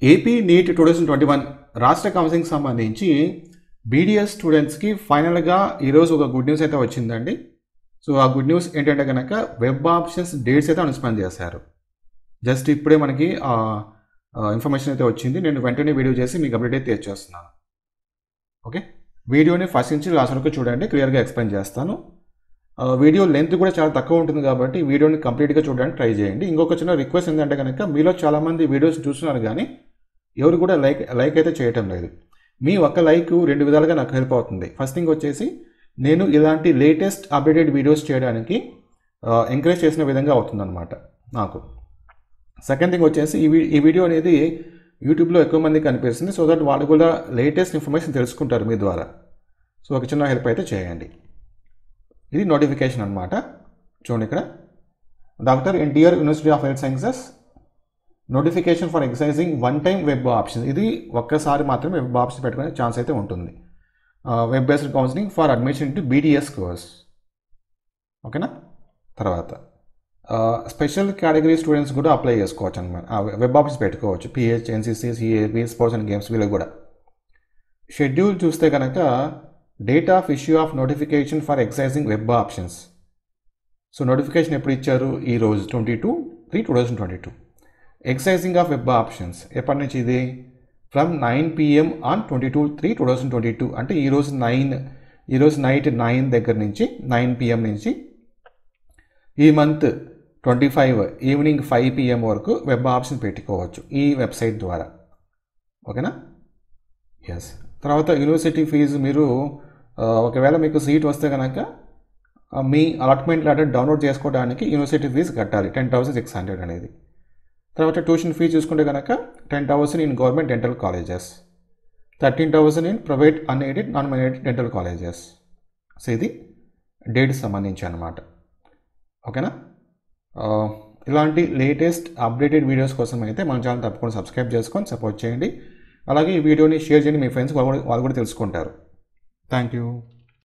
AP NEET two thousand twenty one రాష్ట్ర counselling సంబంధించి BDS స్టూడెంట్స్కి ఫైనల్గా ఈరోజు ఒక గుడ్ న్యూస్ అయితే వచ్చిందండి సో ఆ గుడ్ న్యూస్ ఏంటంటే కనుక వెబ్ ఆప్షన్స్ డేట్స్ అయితే అనౌన్స్మెంట్ చేశారు జస్ట్ ఇప్పుడే మనకి ఇన్ఫర్మేషన్ అయితే వచ్చింది నేను వెంటనే వీడియో చేసి మీకు అప్డేట్ అయితే తెచ్చేస్తున్నాను ఓకే వీడియోని ఫస్ట్ నుంచి లాస్ట్ వరకు చూడండి క్లియర్గా ఎక్స్ప్లెయిన్ చేస్తాను ఆ, వీడియో లెంత్ కూడా చాలా తక్కువ ఉంటుంది కాబట్టి వీడియోని కంప్లీట్గా చూడడానికి ట్రై చేయండి ఇంకొక చిన్న రిక్వెస్ట్ ఏంటంటే కనుక మీలో చాలామంది వీడియోస్ చూస్తున్నారు కానీ ఎవరు కూడా లైక్ లైక్ అయితే చేయటం లేదు మీ ఒక్క లైక్ రెండు విధాలుగా నాకు హెల్ప్ అవుతుంది ఫస్ట్ థింగ్ వచ్చేసి నేను ఇలాంటి లేటెస్ట్ అప్డేటెడ్ వీడియోస్ చేయడానికి ఎంకరేజ్ చేసిన విధంగా అవుతుందన్నమాట నాకు సెకండ్ థింగ్ వచ్చేసి ఈ వీ- ఈ వీడియో అనేది యూట్యూబ్లో ఎక్కువ మంది కనిపిస్తుంది సో దట్ వాళ్ళు కూడా లేటెస్ట్ ఇన్ఫర్మేషన్ తెలుసుకుంటారు మీ ద్వారా సో ఒక చిన్న హెల్ప్ అయితే చేయండి ఇది నోటిఫికేషన్ అనమాట చూడండి ఇక్కడ doctor NTR university of health sciences notification for exercising one time web option ఇది ఒక్కసారి మాత్రమే వెబ్ ఆప్షన్ పెట్టుకునే ఛాన్స్ అయితే ఉంటుంది web based counselling for admission to BDS course ఓకేనా తర్వాత స్పెషల్ కేటగిరీ స్టూడెంట్స్ కూడా అప్లై చేసుకోవచ్చు అనమాట వెబ్ ఆప్షన్స్ పెట్టుకోవచ్చు PH NCC CAP sports and games వీళ్ళకి కూడా షెడ్యూల్ చూస్తే కనుక date of issue of notification for exercising web options so notification ఎప్పుడు ఇచ్చారు ఈ రోజు twenty two three two thousand twenty two exercising of web options ఎప్పటి నుంచి ఇది from nine PM on twenty two three two thousand twenty two అంటే ఈరోజు nine ఈరోజు నైట్ నైన్ దగ్గర నుంచి నైన్ పిఎం నుంచి ఈ month twenty five evening five PM వరకు వెబ్ ఆప్షన్ పెట్టుకోవచ్చు ఈ వెబ్సైట్ ద్వారా ఓకేనా ఎస్ తర్వాత యూనివర్సిటీ ఫీజు మీరు ఆ, ఒకవేళ మీకు సీట్ వస్తే కనుక ఆ, మీ అలాట్మెంట్ లెటర్ డౌన్లోడ్ చేసుకోవడానికి యూనివర్సిటీ ఫీజు కట్టాలి టెన్ థౌసండ్ సిక్స్ హండ్రెడ్ అనేది తర్వాత ట్యూషన్ ఫీ చూసుకుంటే కనుక ten thousand in government dental colleges thirteen thousand in private unaided non minority dental colleges so ఇది డేట్కి సంబంధించి అనమాట ఓకేనా ఆ, ఇలాంటి లేటెస్ట్ అప్డేటెడ్ వీడియోస్ కోసం అయితే మన ఛానల్ తప్పకుండా సబ్స్క్రైబ్ చేసుకొని సపోర్ట్ చేయండి అలాగే ఈ వీడియోని షేర్ చేయండి మీ ఫ్రెండ్స్ వాళ్ళు కూడా వాళ్ళు కూడా తెలుసుకుంటారు థ్యాంక్ యూ